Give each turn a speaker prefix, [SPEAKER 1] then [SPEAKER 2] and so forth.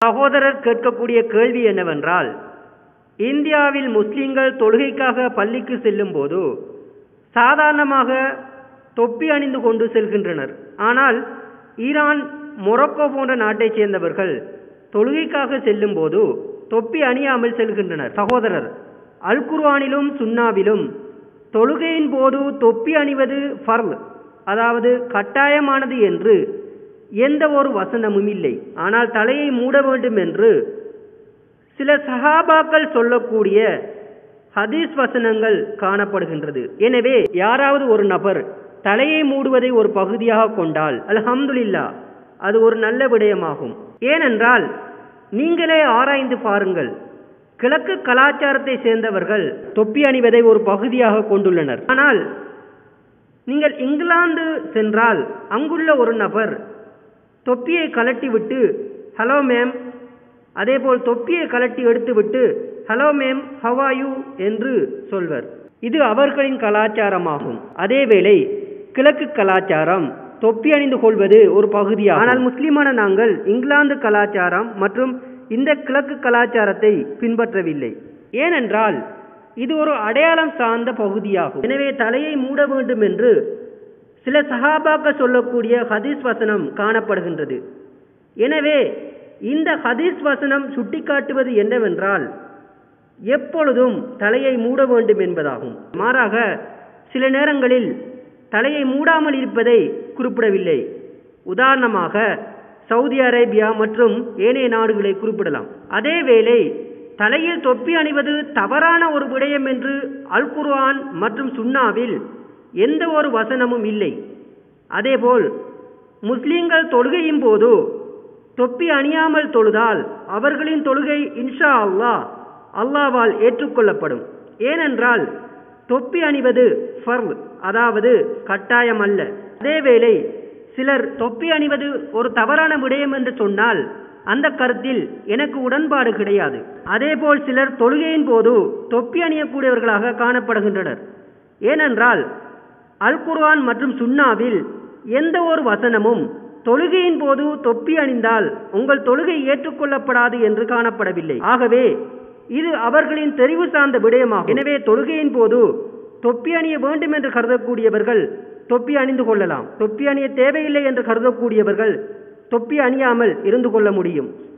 [SPEAKER 1] சகோதரர் கேட்கக்கூடிய கேள்வி என்னவென்றால் இந்தியாவில் முஸ்லிம்கள் தொழுகைக்காக பள்ளிக்கு செல்லும் போது சாதாரணமாக தொப்பி அணிந்து கொண்டு செல்கின்றனர் ஆனால் ஈரான் மொரோக்கோ போன்ற நாட்டைச் சேர்ந்தவர்கள் தொழுகைக்காக செல்லும் போது தொப்பி அணியாமல் செல்கின்றனர் சகோதரர் அல் குர்ஆனிலும் சுன்னாவிலும் தொழுகையின் போது தொப்பி அணிவது ஃபர்ல் அதாவது கட்டாயமானது என்று எந்த ஒரு வசனமும் இல்லை ஆனால் தலையை மூட வேண்டும் என்று சில சஹாபாக்கள் சொல்லக்கூடிய ஹதீஸ் வசனங்கள் காணப்படுகின்றது எனவே யாராவது ஒரு நபர் தலையை மூடுவதை ஒரு பகுதியாக கொண்டால் அல்ஹம்துலில்லா அது ஒரு நல்ல விடயமாகும் ஏனென்றால் நீங்களே ஆராய்ந்து பாருங்கள் கிழக்கு கலாச்சாரத்தை சேர்ந்தவர்கள் தொப்பி அணிவதை ஒரு பகுதியாக கொண்டுள்ளனர் ஆனால் நீங்கள் இங்கிலாந்து சென்றால் அங்குள்ள ஒரு நபர் தொப்பியை கலட்டிவிட்டு ஹலோ மேம் அதேபோல் தொப்பியை கலட்டி எடுத்துவிட்டு ஹலோ மேம் ஹவாயூ என்று சொல்வர் இது அவர்களின் கலாச்சாரமாகும் அதேவேளை கிழக்கு கலாச்சாரம் தொப்பி அணிந்து கொள்வது ஒரு பகுதியாகும் ஆனால் முஸ்லிமான நாங்கள் இங்கிலாந்து கலாச்சாரம் மற்றும் இந்த கிழக்கு கலாச்சாரத்தை பின்பற்றவில்லை ஏனென்றால் இது ஒரு அடையாளம் சார்ந்த பகுதியாகும் எனவே தலையை மூட வேண்டும் என்று சில சஹாபாக்கள் சொல்லக்கூடிய ஹதீஸ் வசனம் காணப்படுகின்றது எனவே இந்த ஹதீஸ் வசனம் சுட்டிக்காட்டுவது என்னவென்றால் எப்பொழுதும் தலையை மூட வேண்டும் என்பதாகும் மாறாக சில நேரங்களில் தலையை மூடாமல் இருப்பதை குறிப்பிடவில்லை உதாரணமாக சவுதி அரேபியா மற்றும் ஏனைய நாடுகளை குறிப்பிடலாம் அதேவேளை தலையில் தொப்பி அணிவது தவறான ஒரு விடயம் என்று அல் குர்ஆன் மற்றும் சுன்னாவில் எந்த ஒரு வசனமும் இல்லை அதேபோல் முஸ்லிம்கள் தொழுகையின் போது தொப்பி அணியாமல் தொழுதால் அவர்களின் தொழுகை இன்ஷா அல்லாஹ் அல்லாவால் ஏற்றுக்கொள்ளப்படும் ஏனென்றால் தொப்பி அணிவது ஃபர்வ் அதாவது கட்டாயம் அல்ல அதேவேளை சிலர் தொப்பி அணிவது ஒரு தவறான விடயம் என்று சொன்னால் அந்த கருத்தில் எனக்கு உடன்பாடு கிடையாது அதேபோல் சிலர் தொழுகையின் போது தொப்பி அணியக்கூடியவர்களாக காணப்படுகின்றனர் ஏனென்றால் அல் குர்ஆன் மற்றும் சுன்னாவில் எந்த ஒரு வசனமும் தொழுகையின் போது தொப்பி அணிந்தால் உங்கள் தொழுகை ஏற்றுக்கொள்ளப்படாது என்று காணப்படவில்லை ஆகவே இது அவர்களின் தெரிவு சார்ந்த விடயமாகும் எனவே தொழுகையின் போது தொப்பி அணிய வேண்டும் என்று கருதக்கூடியவர்கள் தொப்பி அணிந்து கொள்ளலாம் தொப்பி அணிய தேவையில்லை என்று கருதக்கூடியவர்கள் தொப்பி அணியாமல் இருந்து கொள்ள முடியும்